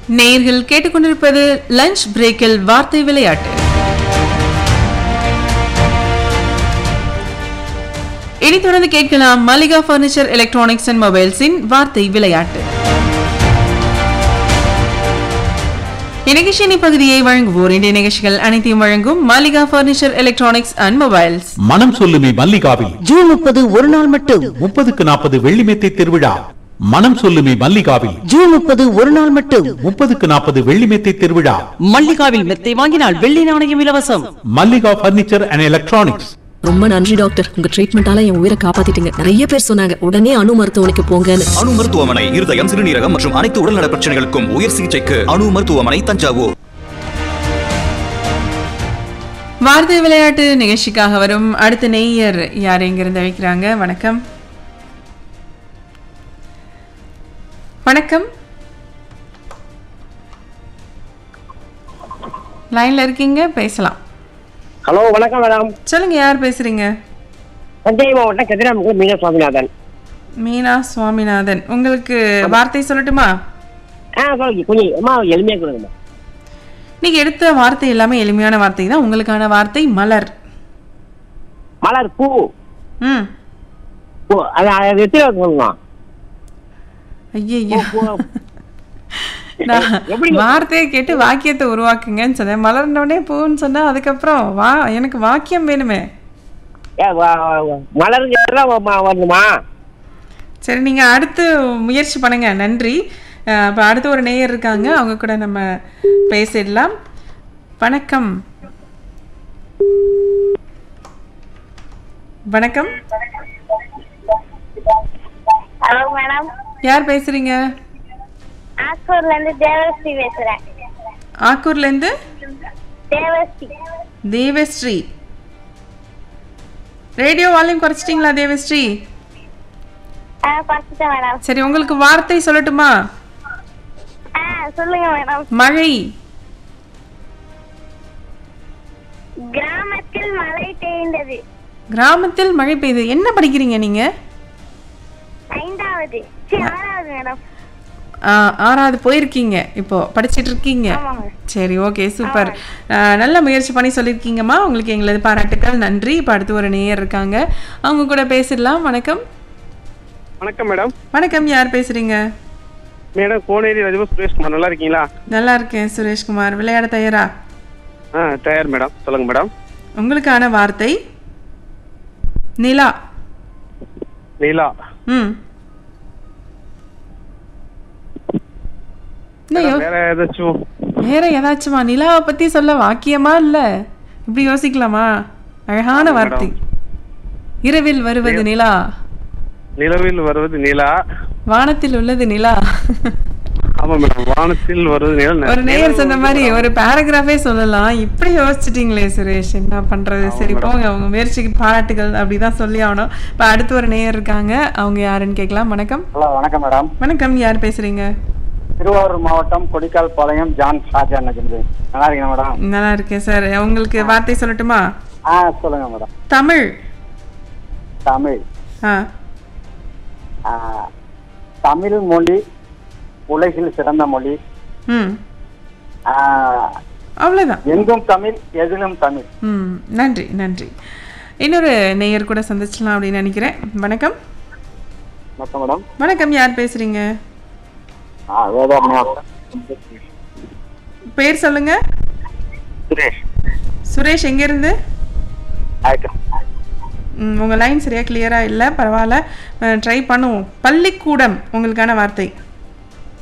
நேயர்கள் கேட்டுக்கொண்டிருப்பது லஞ்ச் பிரேக்கில் வார்த்தை விளையாட்டு இனி தொடர்ந்து கேட்கலாம் மல்லிகா பர்னிச்சர் எலக்ட்ரானிக்ஸ் அண்ட் மொபைல்ஸின் வார்த்தை விளையாட்டு இந்நிகழ்ச்சியின் பகுதியை வழங்குவோர் இன்றைய நிகழ்ச்சிகள் அனைத்தையும் வழங்கும் Mallika furniture electronics and mobiles மனம் சொல்லுமே மல்லிகாவில் ஜூன் முப்பது ஒரு நாள் மட்டும் முப்பதுக்கு நாற்பது வெள்ளிமெத்தை திருவிழா மனம் சொல்லுமே மல்லிகாவில் ஜூன் முப்பது ஒரு நாள் மட்டும் முப்பதுக்கு நாற்பது வெள்ளிமெத்தை திருவிழா மல்லிகாவில் மெத்தை வாங்கினால் வெள்ளி நாணயம் இலவசம் மல்லிகா பர்னிச்சர் அண்ட் எலக்ட்ரானிக்ஸ் ரொம்ப நன்றி டாக்டர் உங்க ட்ரீட்மெண்டால என் உயிரை காப்பாத்திட்டீங்க நிறைய பேர் சொன்னாங்க உடனே அணு மருத்துவமனைக்கு போங்கன்னு அணு மருத்துவமனை இருதயம் சிறுநீரகம் மற்றும் அனைத்து உடல்நல பிரச்சனைகளுக்கும் உயர் சிகிச்சைக்கு அணு மருத்துவமனை தஞ்சாவூர் வார்த்தை விளையாட்டு நிகழ்ச்சிக்காக வரும் அடுத்த நேயர் யார் எங்கிருந்து வைக்கிறாங்க வணக்கம் வணக்கம் லைன்ல இருக்கீங்க பேசலாம் ஹலோ வணக்கம் மேடம் சொல்லுங்க யார் பேசுறீங்க தஞ்சை மாவட்டம் கதிராமங்கலம் மீனா சுவாமிநாதன் மீனா சுவாமிநாதன் உங்களுக்கு வார்த்தை சொல்லட்டுமா ஆ சொல்லுங்க கொஞ்சம் அம்மா எளிமையாக கொடுங்கம்மா நீங்க எடுத்த வார்த்தை எல்லாமே எளிமையான வார்த்தை தான் உங்களுக்கான வார்த்தை மலர் மலர் பூ ம் பூ அது அது எத்தனை சொல்லுங்க ஐயையோ பூ நான் எப்படி? வார்த்தையை கேட்டு வாக்கியத்தை உருவாக்குங்கன்னு சொன்னேன் மலர்ந்தோடனே பூன்னு சொன்னா அதுக்கப்புறம் வா எனக்கு வாக்கியம் வேணுமே ஏ, வ- வ- மலருங்கிறதுலாம் வ- ம- வரணுமா சரி நீங்க அடுத்து முயற்சி பண்ணுங்க நன்றி அஹ், அப்ப அடுத்து ஒரு நேயர் இருக்காங்க அவங்க கூட நம்ம பேசிடலாம் வணக்கம் வணக்கம் ஹலோ மேடம் யார் பேசுறீங்க ஆக்கூர்ல இருந்து தேவஸ்ரீ பேசுறேன் ஆக்கூர்ல இருந்து தேவஸ்ரீ தேவஸ்ரீ ரேடியோ வால்யூம் குறைச்சிட்டிங்களா தேவஸ்ரீ ஆ பார்த்துட்டேன் மேடம் சரி உங்களுக்கு வார்த்தை சொல்லட்டுமா ஆ சொல்லுங்க மேடம் மழை கிராமத்தில் மழை பெய்ந்தது கிராமத்தில் மழை பெய்யுது என்ன படிக்கிறீங்க நீங்க ஐந்தாவது சரி ஆறாவது மேடம் ஆ, ஆறாவது போயிருக்கீங்க இப்போ படிச்சிட்டு இருக்கீங்க ஆமாங்க. சரி ஓகே சூப்பர் ஆ, நல்ல முயற்சி பண்ணி சொல்லியிருக்கீங்கம்மா உங்களுக்கு எங்களது பாராட்டுக்கள் நன்றி இப்போ அடுத்து ஒரு நேயர் இருக்காங்க அவங்க கூட பேசிடலாம் வணக்கம் வணக்கம் மேடம் வணக்கம் யார் பேசுறீங்க மேடம் கோனேரி ரஜிபா சுரேஷ்குமார் நல்லா இருக்கீங்களா நல்லா இருக்கேன் சுரேஷ்குமார் விளையாட தயாரா ஆ தயார் மேடம் சொல்லுங்க மேடம் உங்களுக்கான வார்த்தை நிலா நீலா ம் என்ன யோ- வேற ஏதாச்சும் வேற ஏதாச்சுமா நிலாவை பத்தி சொல்ல வாக்கியமா இல்ல இப்படி யோசிக்கலாமா அழகான ஆமா, வார்த்தை இரவில் வருவது நிலா நிலவில் வருவது நிலா வானத்தில் உள்ளது நிலா ஆமா மேடம் வானத்தில் வருவது நிலா ஒரு நேயர் சொன்ன மாதிரி ஒரு பேராகிராஃபே சொல்லலாம் இப்படி யோசிச்சிட்டீங்களே சுரேஷ் என்ன பண்றது சரி போங்க உங்க முயற்சிக்கு பாராட்டுகள் அப்படிதான் சொல்லி ஆகணும் இப்ப அடுத்து ஒரு நேயர் இருக்காங்க அவங்க யாருன்னு கேட்கலாம் வணக்கம் ஹலோ வணக்கம் மேடம் வணக்கம் யார் பேசுறீங்க திருவாரூர் மாவட்டம் கொடிக்கால் பாளையம் ஜான் ஷாஜா நஜிந்து நல்லா இருக்கீங்க மேடம் நல்லா இருக்கேன் சார் உங்களுக்கு வார்த்தை சொல்லட்டுமா ஆ சொல்லுங்க மேடம் தமிழ் தமிழ் ஆ ஆ, தமிழ் மொழி உலகில் சிறந்த மொழி ம் ஆ, அவ்வளோதான் எங்கும் தமிழ் எதிலும் தமிழ் ம் நன்றி நன்றி இன்னொரு நேயர் கூட சந்திச்சலாம் அப்படின்னு நினைக்கிறேன் வணக்கம் வணக்கம் மேடம் வணக்கம் யார் பேசுறீங்க ஆ வேதாரண்யா பேர் சொல்லுங்க சுரேஷ் சுரேஷ் எங்கேருந்து ஆயிட்டும் ம், உங்க லைன் சரியா கிளியரா இல்லை பரவாயில்ல ட்ரை பண்ணுவோம் பள்ளிக்கூடம் உங்களுக்கான வார்த்தை